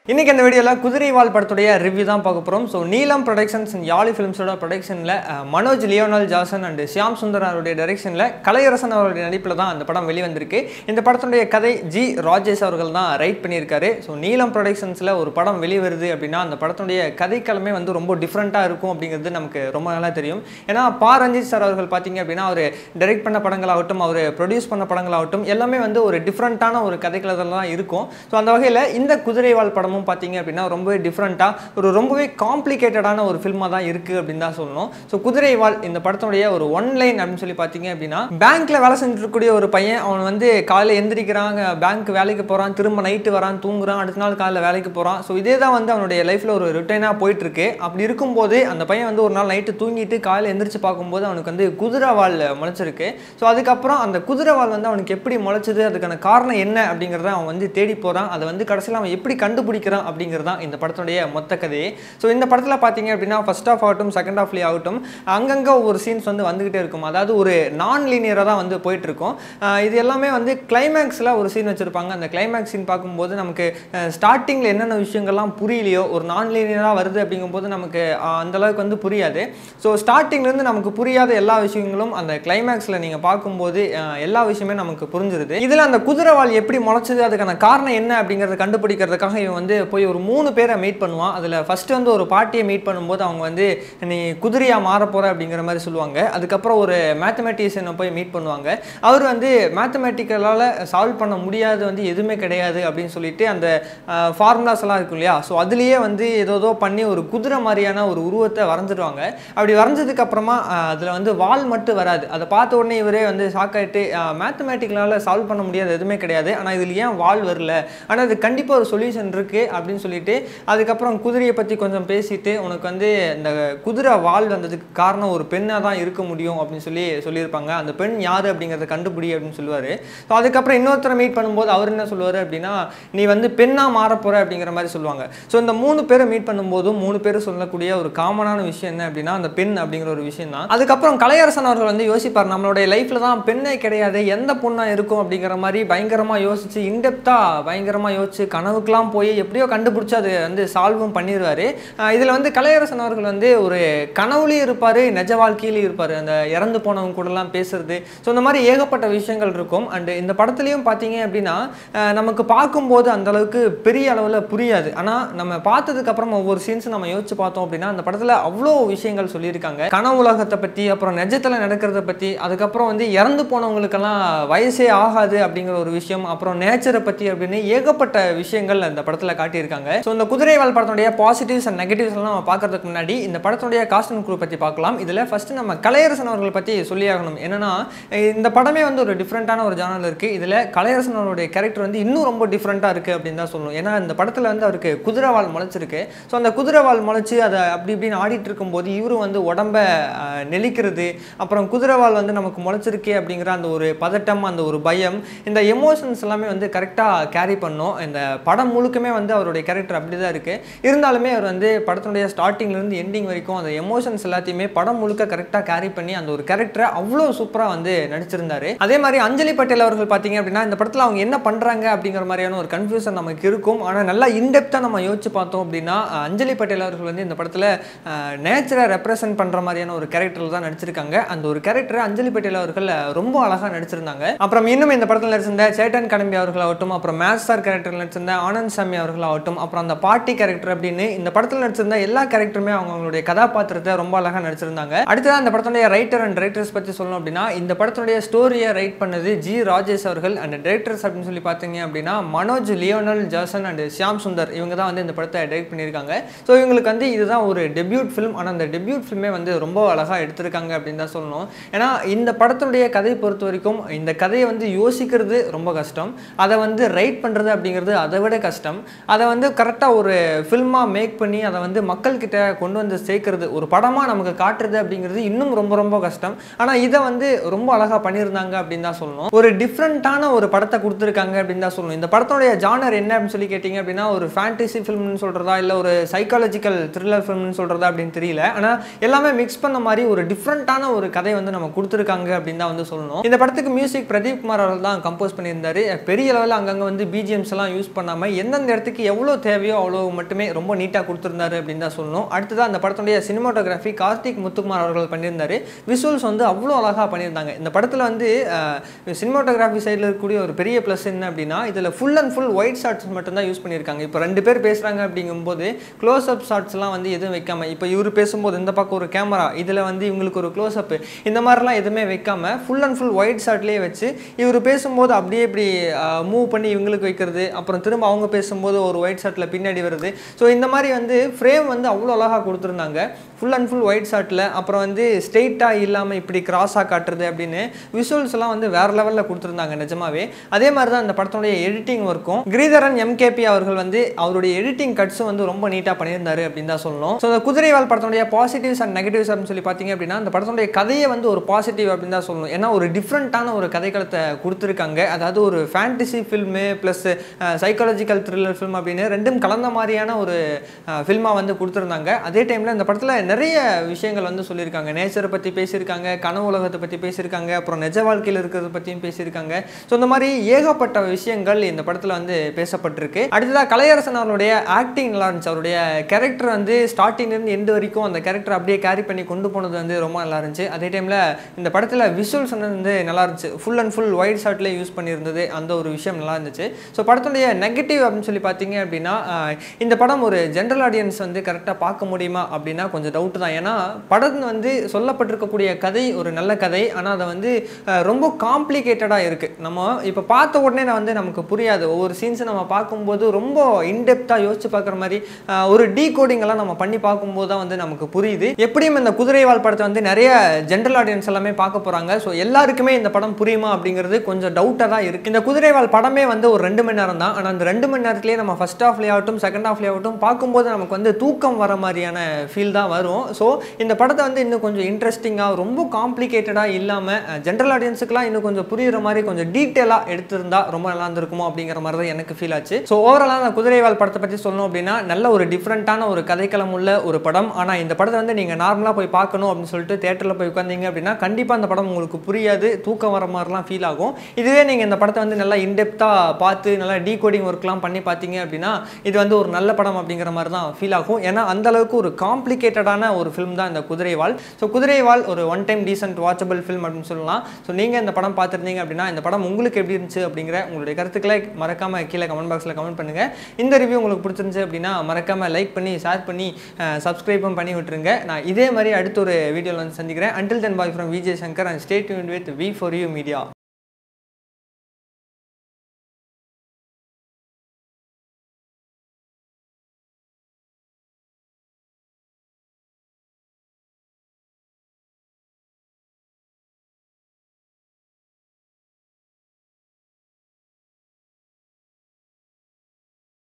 இன்னைக்கு இந்த வீடியோவில் குதிரைவால் படத்துடைய ரிவ்யூ தான் பார்க்க போகிறோம் ஸோ நீலம் ப்ரொடக்ஷன்ஸ் அண்ட் யாலி ஃபிலிம்ஸோட ப்ரொடக்ஷனில் Manoj Lionel Jason and Shyam Sundar அவருடைய டைரக்ஷனில் கலையரசன் அவருடைய நடிப்பில் தான் அந்த படம் வெளிவந்திருக்கு இந்த படத்தினுடைய கதை ஜி ராஜேஷ் அவர்கள் தான் ரைட் பண்ணியிருக்காரு ஸோ நீலம் ப்ரொடக்ஷன்ஸில் ஒரு படம் வெளிவருது அப்படின்னா அந்த படத்தினுடைய கதைக்களமே வந்து ரொம்ப டிஃப்ரெண்ட்டாக இருக்கும் அப்படிங்கிறது நமக்கு ரொம்ப நல்லா தெரியும் ஏன்னா பா ரஞ்சித் சார் அவர்கள் பார்த்தீங்க அப்படின்னா அவர் டைரக்ட் பண்ண படங்களாகட்டும் அவர் ப்ரொடியூஸ் பண்ண படங்களாகட்டும் எல்லாமே வந்து ஒரு டிஃப்ரெண்ட்டான ஒரு கதைக்களத்தில் தான் இருக்கும் ஸோ அந்த வகையில் இந்த குதிரைவால் படமும் பார்த்தீங்க அப்படின்னா ரொம்பவே டிஃப்ரெண்ட்டாக ஒரு ரொம்பவே காம்ப்ளிகேட்டடான ஒரு ஃபில்மாக தான் இருக்குது அப்படின்னு தான் சொல்லணும் ஸோ குதிரைவால் இந்த படத்தினுடைய ஒரு ஒன் லைன் அப்படின்னு சொல்லி பார்த்தீங்க அப்படின்னா பேங்க்கில் வேலை செஞ்சுட்டு இருக்கக்கூடிய ஒரு பையன் அவன் வந்து காலையில் எந்திரிக்கிறாங்க பேங்க் வேலைக்கு போகிறான் திரும்ப நைட்டு வரான் தூங்குறான் அடுத்த நாள் காலையில் வேலைக்கு போகிறான் ஸோ இதே தான் வந்து அவனுடைய லைஃப்பில் ஒரு ரிட்டைனாக போயிட்டு இருக்கு அப்படி இருக்கும்போது அந்த பையன் வந்து ஒரு நாள் நைட்டு தூங்கிட்டு காலையில் எந்திரிச்சு பார்க்கும்போது அவனுக்கு வந்து குதிரைவால் முளைச்சிருக்கு ஸோ அதுக்கப்புறம் அந்த குதிரைவால் வந்து அவனுக்கு எப்படி முளைச்சது அதுக்கான காரணம் என்ன அப்படிங்கிறத அவன் வந்து தேடி போகிறான் அதை வந்து கடைசியில் அவன் எப்படி கண்டுபிடிக்கிறான் அப்படிங்கிறது தான் இந்த படத்துடைய மொத்த கதையே ஸோ இந்த படத்தில் பார்த்தீங்க அப்படின்னா ஃபர்ஸ்ட் ஆஃப் ஆகட்டும் செகண்ட் ஆஃப்லேயே ஆகட்டும் அங்கங்கே ஒவ்வொரு சீன்ஸ் வந்து வந்துகிட்டே இருக்கும் அதாவது ஒரு நான் லீனியராக தான் வந்து போயிட்டு இருக்கும் ஆஹ் இது எல்லாமே வந்து கிளைமேக்ஸில் ஒரு சீன் வச்சுருப்பாங்க அந்த கிளைமேக்ஸ் சீன் பார்க்கும்போது நமக்கு ஸ்டார்டிங்கில் என்னென்ன விஷயங்கள்லாம் புரியலையோ ஒரு நான் லீனியராக வருது அப்படிங்கும்போது நமக்கு ஆஹ் அந்த அளவுக்கு வந்து புரியாது ஸோ ஸ்டார்டிங்லேருந்து நமக்கு புரியாத எல்லா விஷயங்களும் அந்த கிளைமேக்ஸில் நீங்கள் பார்க்கும்போது ஆஹ் எல்லா விஷயமே நமக்கு புரிஞ்சிருது இதில் அந்த குதிரைவால் எப்படி முளைச்சது அதுக்கான காரணம் என்ன அப்படிங்கிறத கண்டுபிடிக்கிறதுக்காக இவன் வந்து போய் ஒரு மூணு பேரை மீட் பண்ணுவான் அதில் ஃபஸ்ட்டு வந்து ஒரு பாட்டியை மீட் பண்ணும்போது அவங்க வந்து நீ குதிரையாக மாற போகிற அப்படிங்கிற மாதிரி சொல்லுவாங்க அதுக்கப்புறம் ஒரு மேத்தமெட்டிஷியனை போய் மீட் பண்ணுவாங்க அவர் வந்து மேத்தமெட்டிக்கலால் சால்வ் பண்ண முடியாது வந்து எதுவுமே கிடையாது அப்படின்னு சொல்லிட்டு அந்த ஃபார்முலாஸ் எல்லாம் இருக்கும் இல்லையா ஸோ அதுலேயே வந்து ஏதோ ஏதோ பண்ணி ஒரு குதிரை மாதிரியான ஒரு உருவத்தை வரைஞ்சிடுவாங்க அப்படி வரைஞ்சதுக்கு அப்புறமா அதில் வந்து வால் மட்டும் வராது அதை பார்த்த உடனே இவரே வந்து ஷாக் ஆகிட்டு மேத்தமெட்டிக்கலால் சால்வ் பண்ண முடியாது எதுவுமே கிடையாது ஆனால் இதில் ஏன் வால் வரல ஆனால் அது கண்டிப்பாக ஒரு சொல்யூஷன் இருக்குது அப்படின்னு சொல்லிட்டு அதுக்கப்புறம் குதிரையை பற்றி கொஞ்சம் பேசிட்டு உனக்கு வந்து இந்த குதிரை வால் வந்ததுக்கு காரணம் ஒரு பெண்ணாக தான் இருக்க முடியும் அப்படின்னு சொல்லி சொல்லியிருப்பாங்க அந்த பெண் யார் அப்படிங்கிறத கண்டுபிடி அப்படின்னு சொல்லுவார் ஸோ அதுக்கப்புறம் இன்னொருத்தரை மீட் பண்ணும்போது அவர் என்ன சொல்லுவார் அப்படின்னா நீ வந்து பெண்ணாக மாற போகிற அப்படிங்கிற மாதிரி சொல்லுவாங்க ஸோ இந்த மூணு பேரை மீட் பண்ணும்போதும் மூணு பேர் சொல்லக்கூடிய ஒரு காமனான விஷயம் என்ன அப்படின்னா அந்த பெண் அப்படிங்கிற ஒரு விஷயம் தான் அதுக்கப்புறம் கலையரசன் அவர்கள் வந்து யோசிப்பார் நம்மளுடைய லைஃப்பில் தான் பெண்ணே கிடையாது எந்த பொண்ணாக இருக்கும் அப்படிங்கிற மாதிரி பயங்கரமாக யோசிச்சு இன்டெப்த்தாக பயங்கரமாக யோசிச்சு கனவுக்கெல்லாம் போய் எப்படியோ கண்டுபிடிச்சி அது வந்து சால்வும் பண்ணிடுவார் இதில் வந்து கலையரசன் அவர்கள் வந்து ஒரு கனவுலையும் இருப்பார் நிஜ வாழ்க்கையிலையும் இருப்பார் அந்த இறந்து போனவங்க கூடலாம் பேசுறது ஸோ இந்த மாதிரி ஏகப்பட்ட விஷயங்கள் இருக்கும் அண்டு இந்த படத்துலையும் பார்த்தீங்க அப்படின்னா அஹ், நமக்கு பார்க்கும்போது அந்த அளவுக்கு பெரிய அளவில் புரியாது ஆனால் நம்ம பார்த்ததுக்கு அப்புறம் ஒவ்வொரு சீன்ஸும் நம்ம யோசிச்சு பார்த்தோம் அப்படின்னா அந்த படத்தில் அவ்வளோ விஷயங்கள் சொல்லியிருக்காங்க கனவு உலகத்தை பற்றி அப்புறம் நிஜத்தில் நடக்கிறத பற்றி அதுக்கப்புறம் வந்து இறந்து போனவங்களுக்கெல்லாம் வயசே ஆகாது அப்படிங்கிற ஒரு விஷயம் அப்புறம் நேச்சரை பற்றி அப்படின்னு ஏகப்பட்ட விஷயங்கள் அந்த படத்தில் காட்டியிருக்காங்க ஸோ இந்த குதிரைவால் படத்துடைய பாசிட்டிவ்ஸ் அண்ட் நெகட்டிவ்ஸ் எல்லாம் நம்ம பார்க்கறதுக்கு முன்னாடி இந்த படத்துடைய காஸ்ட் அண்ட் குரூப் பற்றி பார்க்கலாம் இதில் ஃபர்ஸ்ட் நம்ம கலையரசன் அவர்கள் பற்றி சொல்லியாகணும் என்னன்னா இந்த படமே வந்து ஒரு டிஃப்ரெண்ட்டான ஒரு ஜானல் இருக்குது இதில் கலையரசன் அவருடைய கேரக்டர் வந்து இன்னும் ரொம்ப டிஃப்ரெண்ட்டாக இருக்குது அப்படின்னு தான் சொல்லணும் ஏன்னா இந்த படத்தில் வந்து அவருக்கு குதிரைவால் முளைச்சிருக்கு ஸோ அந்த குதிரைவால் முளைச்சி அதை அப்படி இப்படின்னு ஆடிட்டு இருக்கும்போது இவரும் வந்து உடம்ப அஹ், நெளிக்கிறது அப்புறம் குதிரைவால் வந்து நமக்கு முளைச்சிருக்கே அப்படிங்கிற அந்த ஒரு பதட்டம் அந்த ஒரு பயம் இந்த எமோஷன்ஸ் எல்லாமே வந்து கரெக்டாக கேரி பண்ணும் இந்த படம் முழுக்கமே வந்து அவருடைய கேரக்டர் அப்படி தான் இருக்குது இருந்தாலுமே அவர் வந்து படத்தினுடைய ஸ்டார்டிங்லேருந்து எண்டிங் வரைக்கும் அந்த எமோஷன்ஸ் எல்லாத்தையுமே படம் முழுக்க கரெக்டாக கேரி பண்ணி அந்த ஒரு கேரக்டரை அவ்வளோ சூப்பராக வந்து நடிச்சிருந்தாரு அதே மாதிரி அஞ்சலி பட்டேல் அவர்கள் பார்த்தீங்க அப்படின்னா இந்த படத்தில் அவங்க என்ன பண்ணுறாங்க அப்படிங்கிற மாதிரியான ஒரு கன்ஃபியூஷன் நமக்கு இருக்கும் ஆனால் நல்லா இன்டெப்த்தாக நம்ம யோசிச்சு பார்த்தோம் அப்படின்னா அஹ், அஞ்சலி பட்டேல் அவர்கள் வந்து இந்த படத்தில் நேச்சரை ரெப்ரசென்ட் பண்ணுற மாதிரியான ஒரு கேரக்டரில் தான் நடிச்சிருக்காங்க அந்த ஒரு கேரக்டரை அஞ்சலி பட்டேல் அவர்கள் அஹ், ரொம்ப அழகாக நடிச்சிருந்தாங்க அப்புறம் இன்னும் இந்த படத்தில் நடிச்சிருந்த சேட்டன் கடம்பி அவர்களாகட்டும் அப்புறம் மேத் சார் கேரக்டரில் நடிச்சிருந்த ஆனந்த் சாமி அவர்களாகட்டும் அப்புறம் அந்த பாட்டி கேரக்டர் அப்படின்னு இந்த படத்தில் நடிச்சிருந்த எல்லா கேரக்டருமே அவங்க அவங்களுடைய கதாபாத்திரத்தை ரொம்ப அழகாக நடிச்சிருந்தாங்க அடுத்ததான் இந்த படத்துடைய ரைட்டர் அண்ட் ரைட்டர்ஸ் பற்றி சொல்லணும் அப்படின்னா இந்த படத்துடைய ஸ்டோரியை ரைட் பண்ணது ஜி ராஜேஷ் அவர்கள் அண்ட் டைரக்டர்ஸ் அப்படின்னு சொல்லி பார்த்தீங்க அப்படின்னா Manoj Lionel Jason and Shyam Sundar இவங்க தான் வந்து இந்த படத்தை டைரக்ட் பண்ணியிருக்காங்க ஸோ இவங்களுக்கு வந்து இதுதான் ஒரு டெபியூட் ஃபிலிம் ஆனால் அந்த டெபியூட் ஃபில்மே வந்து ரொம்ப அழகாக எடுத்திருக்காங்க அப்படின்னு தான் சொல்லணும் ஏன்னா இந்த படத்துடைய கதையை பொறுத்த வரைக்கும் இந்த கதையை வந்து யோசிக்கிறது ரொம்ப கஷ்டம் அதை வந்து ரைட் பண்ணுறது அப்படிங்கிறது அதை விட கஷ்டம் அதை வந்து கரெக்டாக ஒரு ஃபில்மாக மேக் பண்ணி அதை வந்து மக்கள்கிட்ட கொண்டு வந்து சேர்க்கறது ஒரு படமாக நமக்கு காட்டுறது அப்படிங்கிறது இன்னும் ரொம்ப ரொம்ப கஷ்டம் ஆனால் இதை வந்து ரொம்ப அழகாக பண்ணியிருந்தாங்க அப்படின்னு தான் சொல்லணும் ஒரு டிஃப்ரெண்ட்டான ஒரு படத்தை கொடுத்துருக்காங்க அப்படின்னு தான் சொல்லணும் இந்த படத்துடைய ஜானர் என்ன அப்படின்னு சொல்லி கேட்டிங்க அப்படின்னா ஒரு ஃபேண்டசி ஃபில்ம்னு சொல்கிறதா இல்லை ஒரு சைக்காலஜிக்கல் த்ரில்லர் ஃபில்ம்னு சொல்கிறதா அப்படின்னு தெரியல ஆனால் எல்லாமே மிக்ஸ் பண்ண மாதிரி ஒரு டிஃப்ரெண்ட்டான ஒரு கதை வந்து நம்ம கொடுத்துருக்காங்க அப்படின்னு தான் வந்து சொல்லணும் இந்த படத்துக்கு மியூசிக் பிரதீப் குமார் அவர்கள் தான் கம்போஸ் பண்ணியிருந்தாரு பெரிய லெவலில் அங்கங்கே வந்து பிஜிஎம்ஸ் எல்லாம் யூஸ் பண்ணாமல் எந்தெந்த இடத்துக்கு படத்துக்கு எவ்வளோ தேவையோ அவ்வளோ மட்டுமே ரொம்ப நீட்டாக கொடுத்துருந்தாரு அப்படின்னு தான் சொல்லணும் அடுத்ததாக அந்த படத்துடைய சினிமாட்டோகிராஃபி கார்த்திக் முத்துக்குமார் அவர்கள் பண்ணியிருந்தாரு விஷுவல்ஸ் வந்து அவ்வளோ அழகாக பண்ணியிருந்தாங்க இந்த படத்தில் வந்து சினிமாட்டோகிராஃபி சைடில் இருக்கக்கூடிய ஒரு பெரிய ப்ளஸ் என்ன அப்படின்னா இதில் full and full white shorts மட்டும்தான் யூஸ் பண்ணியிருக்காங்க இப்போ ரெண்டு பேர் பேசுகிறாங்க அப்படிங்கும்போது க்ளோஸ் அப் ஷார்ட்ஸ்லாம் வந்து எதுவும் வைக்காம இப்போ இவர் பேசும்போது இந்த பக்கம் ஒரு கேமரா இதில் வந்து இவங்களுக்கு ஒரு க்ளோஸ் அப் இந்த மாதிரிலாம் எதுவுமே வைக்காம ஃபுல் அண்ட் ஃபுல் ஒயிட் ஷார்ட்லேயே வச்சு இவர் பேசும்போது அப்படியே இப்படி மூவ் பண்ணி இவங்களுக்கு வைக்கிறது அப்புறம் திரும்ப அவங்க பேசும்போது ஒரு ஒயிட் ஷார்ட்டில் பின்னாடி வருது ஸோ இந்த மாதிரி வந்து ஃப்ரேம் வந்து அவ்வளோ அழகாக கொடுத்துருந்தாங்க ஃபுல் அண்ட் ஃபுல் ஒயிட் ஷார்ட்டில் அப்புறம் வந்து ஸ்ட்ரெயிட்டாக இல்லாமல் இப்படி கிராஸாக காட்டுறது அப்படின்னு விஷுவல்ஸ் எல்லாம் வந்து வேற லெவலில் கொடுத்துருந்தாங்க நிஜமாவே அதே மாதிரி தான் இந்த படத்துடைய எடிட்டிங் ஒர்க்கும் கிரீதரன் எம்கேபி அவர்கள் வந்து அவருடைய எடிட்டிங் கட்ஸும் வந்து ரொம்ப நீட்டாக பண்ணியிருந்தாரு அப்படின்னு தான் சொல்லணும் ஸோ இந்த குதிரைவால் படத்துடைய பாசிட்டிவ்ஸ் அண்ட் நெகட்டிவ்ஸ் அப்படின்னு சொல்லி பார்த்தீங்க அப்படின்னா இந்த படத்துடைய கதையை வந்து ஒரு பாசிட்டிவ் அப்படின்னு தான் சொல்லணும் ஏன்னா ஒரு டிஃப்ரெண்ட்டான ஒரு கதைக்களத்தை கொடுத்துருக்காங்க அதாவது ஒரு fantasy film plus psychological thriller film அப்படின்னு ரெண்டும் கலந்த மாதிரியான ஒரு ஃபில்மாக வந்து கொடுத்துருந்தாங்க அதே டைமில் இந்த படத்தில் நிறைய விஷயங்கள் வந்து சொல்லியிருக்காங்க நேச்சரை பற்றி பேசியிருக்காங்க கனவு உலகத்தை பற்றி பேசியிருக்காங்க அப்புறம் நிஜ வாழ்க்கையில் இருக்கிறத பற்றியும் பேசியிருக்காங்க ஸோ இந்த மாதிரி ஏகப்பட்ட விஷயங்கள் இந்த படத்தில் வந்து பேசப்பட்டிருக்கு அடுத்ததாக கலையரசன் அவருடைய ஆக்டிங் நல்லா இருந்துச்சு அவருடைய கேரக்டர் வந்து ஸ்டார்டிங்லேருந்து எண்டு வரைக்கும் அந்த கேரக்டர் அப்படியே கேரி பண்ணி கொண்டு போனது வந்து ரொம்ப நல்லா இருந்துச்சு அதே டைமில் இந்த படத்தில் விஷுவல்ஸ் வந்து நல்லா இருந்துச்சு ஃபுல் அண்ட் ஃபுல் ஒயிட் ஷார்ட்லேயே யூஸ் பண்ணியிருந்தது அந்த ஒரு விஷயம் நல்லா இருந்துச்சு ஸோ படத்துடைய நெகட்டிவ் அப்படின்னு சொல்லி பார்த்தீங்க அப்படின்னா ஆஹ், இந்த படம் ஒரு ஜென்ரல் ஆடியன்ஸ் வந்து கரெக்டாக பார்க்க முடியுமா அப்படின்னா கொஞ்சம் டவுட் தான் ஏன்னா படம் வந்து சொல்லப்பட்டிருக்கக்கூடிய கதை ஒரு நல்ல கதை ஆனால் அதை வந்து ஆஹ், ரொம்ப காம்ப்ளிகேட்டடாக இருக்குது நம்ம இப்போ பார்த்த உடனே நான் வந்து நமக்கு புரியாது ஒவ்வொரு சீன்ஸை நம்ம பார்க்கும்போது ரொம்ப இன்டெப்த்தாக யோசிச்சு பார்க்குற மாதிரி ஆஹ், ஒரு டீ எல்லாம் நம்ம பண்ணி பார்க்கும்போது தான் வந்து நமக்கு புரியுது எப்படியும் இந்த குதிரைவால் படத்தை வந்து நிறைய ஜென்ரல் ஆடியன்ஸ் எல்லாமே பார்க்க போகிறாங்க ஸோ எல்லாருக்குமே இந்த படம் புரியுமா அப்படிங்கிறது கொஞ்சம் டவுட்டாக தான் இருக்குது இந்த குதிரைவால் படமே வந்து ஒரு ரெண்டு மணி நேரம் தான் ஆனால் அந்த ரெண்டு மணி நேரத்துலேயே நம்ம ஃபர்ஸ்ட் ஹாஃப்லேயே ஆகட்டும் செகண்ட் ஹாஃப்லேயே ஆகட்டும் பார்க்கும்போது நமக்கு வந்து தூக்கம் வர மாதிரியான ஃபீல் தான் வரும் ஸோ இந்த படத்தை வந்து இன்னும் கொஞ்சம் இன்ட்ரெஸ்டிங்காக ரொம்ப காம்ப்ளிகேட்டடாக இல்லாமல் ஜென்ரல் ஆடியன்ஸுக்குலாம் இன்னும் கொஞ்சம் புரியுற மாதிரி கொஞ்சம் டீட்டெயிலாக எடுத்திருந்தா ரொம்ப நல்லா இருந்திருக்குமோ அப்படிங்கிற மாதிரி தான் எனக்கு ஃபீல் ஆச்சு ஸோ ஓவராலாக அந்த குதிரைவால் படத்தை பற்றி சொல்லணும் அப்படின்னா நல்ல ஒரு டிஃப்ரெண்ட்டான ஒரு கதைக்களம் உள்ள ஒரு படம் ஆனால் இந்த படத்தை வந்து நீங்கள் நார்மலாக போய் பார்க்கணும் அப்படின்னு சொல்லிட்டு தேட்டரில் போய் உட்காந்தீங்க அப்படின்னா கண்டிப்பாக அந்த படம் உங்களுக்கு புரியாது தூக்கம் வர மாதிரிலாம் ஃபீல் ஆகும் இதுவே நீங்கள் இந்த படத்தை வந்து நல்லா இன்டெப்த்தாக பார்த்து நல்லா டீகோடிங் ஒர்க்லாம் பண்ணி பார்த்தீங்க அப்படின்னா இது வந்து ஒரு நல்ல படம் அப்படிங்கிற மாதிரி தான் ஃபீல் ஆகும் ஏன்னா அந்த அளவுக்கு ஒரு காம்ப்ளிகேட்டடான ஒரு ஃபிலிம் தான் இந்த குதிரைவால் ஸோ குதிரைவால் ஒரு one time decent watchable film அப்படின்னு சொல்லலாம் ஸோ நீங்கள் இந்த படம் பார்த்துருந்தீங்க அப்படின்னா இந்த படம் உங்களுக்கு எப்படி இருந்துச்சு அப்படிங்கிற உங்களுடைய கருத்துக்களை மறக்காமல் கீழே கமெண்ட் பாக்ஸில் கமெண்ட் பண்ணுங்கள் இந்த ரிவ்யூ உங்களுக்கு பிடிச்சிருந்துச்சு அப்படின்னா மறக்காமல் லைக் பண்ணி ஷேர் பண்ணி சப்ஸ்கிரைபும் பண்ணி விட்டுருங்க நான் இதே மாதிரி அடுத்த ஒரு வீடியோவில் வந்து சந்திக்கிறேன் until then bye from Vijay Shankar and stayed with we for you media